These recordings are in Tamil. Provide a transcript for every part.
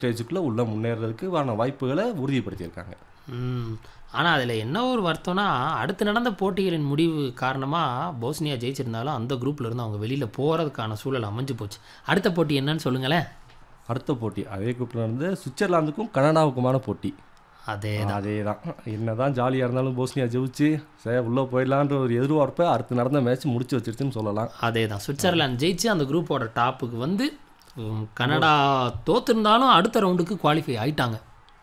ஸ்டேஜுக்குள்ளே உள்ளே முன்னேறதுக்கு வான வாய்ப்புகளை உறுதிப்படுத்தியிருக்காங்க ம் ஆனால் அதில் என்ன ஒரு வருத்தம்னா அடுத்து நடந்த போட்டிகளின் முடிவு காரணமாக போஸ்னியா ஜெயிச்சிருந்தாலும் அந்த குரூப்ல இருந்து அவங்க வெளியில் போகிறதுக்கான சூழல் அமைஞ்சு போச்சு அடுத்த போட்டி என்னன்னு சொல்லுங்களேன் அடுத்த போட்டி அதே குரூப்பில் இருந்து சுவிட்சர்லாந்துக்கும் கனடாவுக்குமான போட்டி அதே அதே தான் என்ன தான் ஜாலியாக இருந்தாலும் போஸ்னியா ஜெயிச்சு சரி உள்ளே போயிடலான்ற ஒரு எதிர்பார்ப்பை அடுத்து நடந்த மேட்ச் முடிச்சு வச்சிருச்சுன்னு சொல்லலாம் அதே தான் சுவிட்சர்லாந்து ஜெயிச்சு அந்த குரூப்போட டாப்புக்கு வந்து உம், கனடா தோத்திருந்தாலும் அடுத்த ரவுண்டுக்கு குவாலிஃபை ஆயிட்டாங்க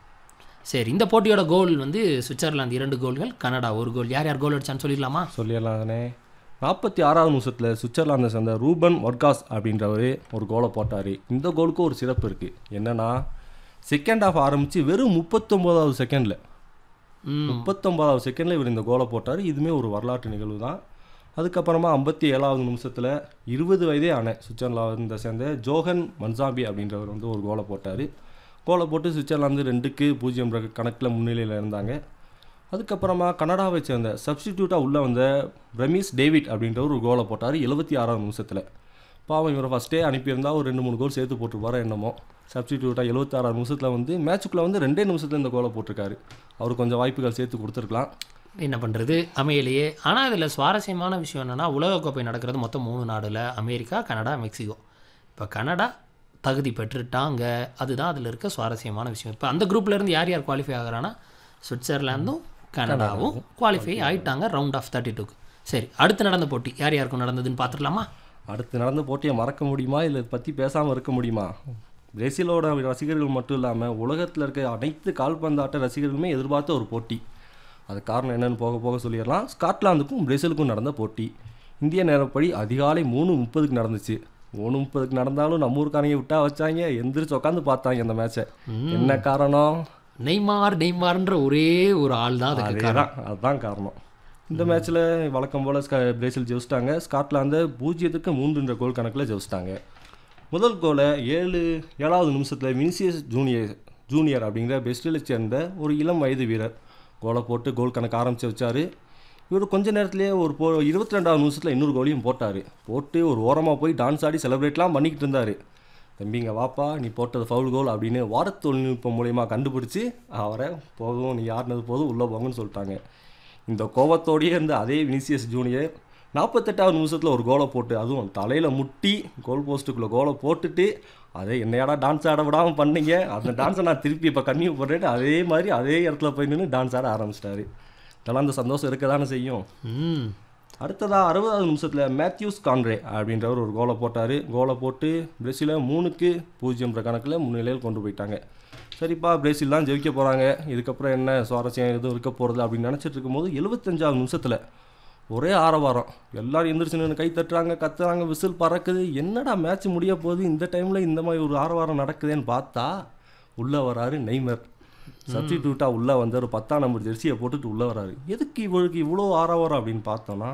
சரி இந்த போட்டியோட கோல் வந்து சுவிட்சர்லாந்து இரண்டு கோல்கள் கனடா ஒரு கோல் யார் யார் கோல் அடிச்சான்னு சொல்லிடலாமா சொல்லிடலாம் தானே நாற்பத்தி ஆறாவது நிமிஷத்தில் சுவிட்சர்லாந்தை சேர்ந்த ரூபன் ஒர்காஸ் அப்படின்றவர் ஒரு கோலை போட்டார் இந்த கோலுக்கு ஒரு சிறப்பு இருக்குது என்னன்னா செகண்ட் ஹாஃப் ஆரம்பித்து வெறும் முப்பத்தொம்போதாவது செகண்டில் ம் முப்பத்தொம்போதாவது செகண்டில் இவர் இந்த கோலை போட்டார் இதுவுமே ஒரு வரலாற்று நிகழ்வு தான் அதுக்கப்புறமா ஐம்பத்தி ஏழாவது நிமிஷத்தில் இருபது வயதே ஆன சுவிட்சர்லாந்தை சேர்ந்த ஜோஹன் மன்சாபி அப்படின்றவர் வந்து ஒரு கோலை போட்டார் கோலை போட்டு சுவிட்சர்லாந்து ரெண்டுக்கு பூஜ்ஜியம் கணக்கில் முன்னிலையில் இருந்தாங்க அதுக்கப்புறமா கனடாவை சேர்ந்த சப்ஸ்டிடியூட்டாக உள்ளே வந்த பிரமீஸ் டேவிட் அப்படின்றவர் ஒரு கோலை போட்டார் எழுபத்தி ஆறாவது நிமிஷத்தில் பாவம் இவரை ஃபஸ்ட்டே அனுப்பியிருந்தா ஒரு ரெண்டு மூணு கோல் சேர்த்து போட்டுருப்பாரோ என்னமோ சப்ஸ்டிடியூட்டாக எழுபத்தாறாவது நிமிஷத்தில் வந்து மேட்சுக்குள்ளே வந்து ரெண்டே நிமிஷத்தில் இந்த கோலை போட்டிருக்காரு அவர் கொஞ்சம் வாய்ப்புகள் சேர்த்து கொடுத்துருக்கலாம் என்ன பண்ணுறது அமையலையே ஆனால் இதில் சுவாரஸ்யமான விஷயம் என்னென்னா உலகக்கோப்பை நடக்கிறது மொத்தம் மூணு நாடுல அமெரிக்கா கனடா மெக்சிகோ இப்போ கனடா தகுதி பெற்றுட்டாங்க அதுதான் அதில் இருக்க சுவாரஸ்யமான விஷயம் இப்போ அந்த குரூப்ல இருந்து யார் யார் குவாலிஃபை ஆகுறான்னா சுவிட்சர்லாந்தும் கனடாவும் குவாலிஃபை ஆயிட்டாங்க ரவுண்ட் ஆஃப் தேர்ட்டி டூக்கு சரி அடுத்து நடந்த போட்டி யார் யாருக்கும் நடந்ததுன்னு பார்த்துடலாமா அடுத்து நடந்த போட்டியை மறக்க முடியுமா இல்லை இதை பற்றி பேசாமல் இருக்க முடியுமா பிரேசிலோட ரசிகர்கள் மட்டும் இல்லாமல் உலகத்தில் இருக்க அனைத்து கால்பந்தாட்ட ரசிகர்களுமே எதிர்பார்த்த ஒரு போட்டி அது காரணம் என்னன்னு போக போக சொல்லிடலாம் ஸ்காட்லாந்துக்கும் பிரேசிலுக்கும் நடந்த போட்டி இந்திய நேரப்படி அதிகாலை மூணு முப்பதுக்கு நடந்துச்சு மூணு முப்பதுக்கு நடந்தாலும் நம்ம ஊருக்காரங்க விட்டா வச்சாங்க எந்திரிச்சு உட்காந்து பார்த்தாங்க அந்த மேட்சை என்ன காரணம் நெய்மார் நெய்மார்ன்ற ஒரே ஒரு ஆள் தான் அதுக்கு அதே தான் அதுதான் காரணம் இந்த மேட்ச்சில் வழக்கம் போல் ஸ்கா பிரேசில் ஜெயிச்சிட்டாங்க ஸ்காட்லாந்து பூஜ்ஜியத்துக்கு மூன்றுன்ற கோல் கணக்கில் ஜெயிச்சிட்டாங்க முதல் கோலை ஏழு ஏழாவது நிமிஷத்தில் வினிசியஸ் ஜூனியர் ஜூனியர் அப்படிங்கிற பெஸ்டில் சேர்ந்த ஒரு இளம் வயது வீரர் கோலை போட்டு கோல் கணக்கு ஆரம்பித்து வச்சார் இவர் கொஞ்ச நேரத்திலேயே ஒரு போ இருபத்தி ரெண்டாவது நிமிஷத்தில் இன்னொரு கோலையும் போட்டார் போட்டு ஒரு ஓரமாக போய் டான்ஸ் ஆடி செலிப்ரேட்லாம் பண்ணிக்கிட்டு இருந்தார் தம்பிங்க வாப்பா நீ போட்டது ஃபவுல் கோல் அப்படின்னு வார தொழில்நுட்பம் மூலயமா கண்டுபிடிச்சி அவரை போதும் நீ யாருனது போதும் உள்ளே போங்கன்னு சொல்லிட்டாங்க இந்த கோபத்தோடயே இருந்த அதே வினிசியஸ் ஜூனியர் நாற்பத்தெட்டாவது நிமிஷத்தில் ஒரு கோலை போட்டு அதுவும் தலையில் முட்டி கோல் போஸ்ட்டுக்குள்ளே கோலை போட்டுட்டு அதே என்னையாடா டான்ஸ் ஆட விடாமல் பண்ணீங்க அந்த டான்ஸை நான் திருப்பி இப்போ கன்னியூ பண்ணுறேன் அதே மாதிரி அதே இடத்துல போய் நின்று டான்ஸ் ஆட ஆரம்பிச்சிட்டாரு இதெல்லாம் அந்த சந்தோஷம் இருக்க தானே செய்யும் ம் அடுத்ததாக அறுபதாவது நிமிஷத்தில் மேத்யூஸ் கான்ரே அப்படின்றவர் ஒரு கோலை போட்டார் கோலை போட்டு பிரேசிலை மூணுக்கு பூஜ்ஜியம்ன்ற கணக்கில் முன்னிலையில் கொண்டு போயிட்டாங்க சரிப்பா பிரேசில் தான் ஜெயிக்க போகிறாங்க இதுக்கப்புறம் என்ன சுவாரஸ்யம் எதுவும் இருக்க போகிறது அப்படின்னு நினச்சிட்டு இருக்கும்போது எழுபத்தஞ்சாவது நிமிஷத்தில் ஒரே ஆரவாரம் எல்லாரும் எந்திரிச்சு நின்று கை தட்டுறாங்க கத்துறாங்க விசில் பறக்குது என்னடா மேட்ச் முடிய போகுது இந்த டைமில் இந்த மாதிரி ஒரு ஆரவாரம் நடக்குதேன்னு பார்த்தா உள்ளே வராரு நெய்மர் சப்ஸ்டிடியூட்டாக உள்ளே வந்து ஒரு பத்தாம் நம்பர் ஜெர்சியை போட்டுட்டு உள்ளே வராரு எதுக்கு இவருக்கு இவ்வளோ ஆரவாரம் அப்படின்னு பார்த்தோன்னா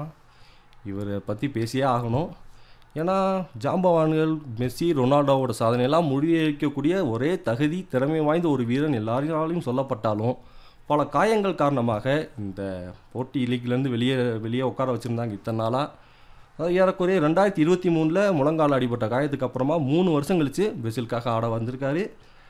இவரை பற்றி பேசியே ஆகணும் ஏன்னா ஜாம்பவான்கள் மெஸ்ஸி ரொனால்டோவோட சாதனையெல்லாம் முறியடிக்கக்கூடிய ஒரே தகுதி திறமை வாய்ந்த ஒரு வீரன் எல்லாராலையும் சொல்லப்பட்டாலும் பல காயங்கள் காரணமாக இந்த போட்டி லீக்லேருந்து வெளியே வெளியே உட்கார வச்சுருந்தாங்க இத்தனை நாளாக அது ஏறக்குறைய ரெண்டாயிரத்தி இருபத்தி மூணில் முழங்கால் அடிபட்ட காயத்துக்கு அப்புறமா மூணு வருஷம் கழித்து பிரேசிலுக்காக ஆட வந்திருக்காரு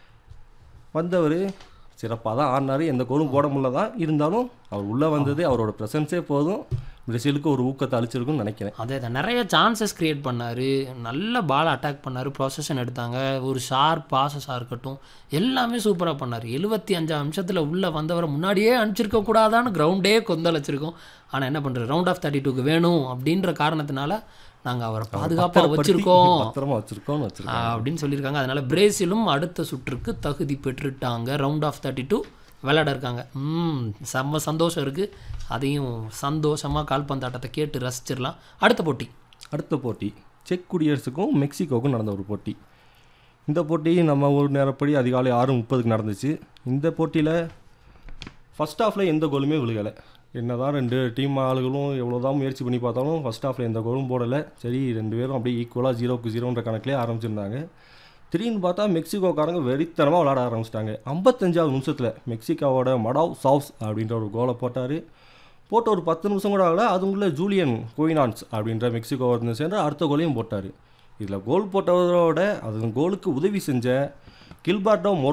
வந்தவர் சிறப்பாக தான் ஆடினார் எந்த கோலும் போட முடியல தான் இருந்தாலும் அவர் உள்ளே வந்தது அவரோட ப்ரெசன்ஸே போதும் பிரேசிலுக்கு ஒரு ஊக்கத்தை அளிச்சிருக்குன்னு நினைக்கிறேன் அதே தான் நிறைய சான்சஸ் கிரியேட் பண்ணார் நல்ல பால் அட்டாக் பண்ணார் ப்ரொசஷன் எடுத்தாங்க ஒரு ஷார்ப் பாசஸாக இருக்கட்டும் எல்லாமே சூப்பராக பண்ணார் எழுபத்தி அஞ்சாம் நிமிஷத்தில் உள்ளே வந்தவரை முன்னாடியே அனுப்பிச்சிருக்க கூடாதான்னு கிரவுண்டே கொந்தளிச்சிருக்கோம் ஆனால் என்ன பண்ணுறது ரவுண்ட் ஆஃப் தேர்ட்டி டூக்கு வேணும் அப்படின்ற காரணத்தினால நாங்கள் அவரை பாதுகாப்பாக வச்சுருக்கோம் பத்திரமா வச்சிருக்கோம்னு வச்சிருக்கோம் அப்படின்னு சொல்லியிருக்காங்க அதனால பிரேசிலும் அடுத்த சுற்றுக்கு தகுதி பெற்றுட்டாங்க ரவுண்ட் ஆஃப் தேர்ட்டி டூ விளையாட இருக்காங்க ம் செம்ம சந்தோஷம் இருக்குது அதையும் சந்தோஷமாக கால்பந்தாட்டத்தை கேட்டு ரசிச்சிடலாம் அடுத்த போட்டி அடுத்த போட்டி செக் குடியரசுக்கும் மெக்சிகோவுக்கும் நடந்த ஒரு போட்டி இந்த போட்டி நம்ம ஊர் நேரப்படி அதிகாலை ஆறு முப்பதுக்கு நடந்துச்சு இந்த போட்டியில் ஃபஸ்ட் ஹாஃபில் எந்த கோலுமே விழுகலை என்னதான் ரெண்டு டீம் ஆளுகளும் எவ்வளோதான் முயற்சி பண்ணி பார்த்தாலும் ஃபஸ்ட் ஹாஃபில் எந்த கோலும் போடலை சரி ரெண்டு பேரும் அப்படியே ஈக்குவலாக ஜீரோக்கு ஜீரோன்ற கணக்கிலே ஆரம்பிச்சிருந்தாங்க திடீர்னு பார்த்தா மெக்சிகோக்காரங்க வெறித்தனமாக விளாட ஆரம்பிச்சிட்டாங்க ஐம்பத்தஞ்சாவது நிமிஷத்தில் மெக்சிகோவோட மடாவ் சாவ்ஸ் அப்படின்ற ஒரு கோலை போட்டார் போட்டு ஒரு பத்து நிமிஷம் கூட ஆகல அதுக்குள்ளே ஜூலியன் கோயினான்ஸ் அப்படின்ற மெக்சிகோவை இருந்து சேர்ந்து அடுத்த கோலையும் போட்டார் இதில் கோல் போட்டவரோட அது கோலுக்கு உதவி செஞ்ச கில்பார்டோ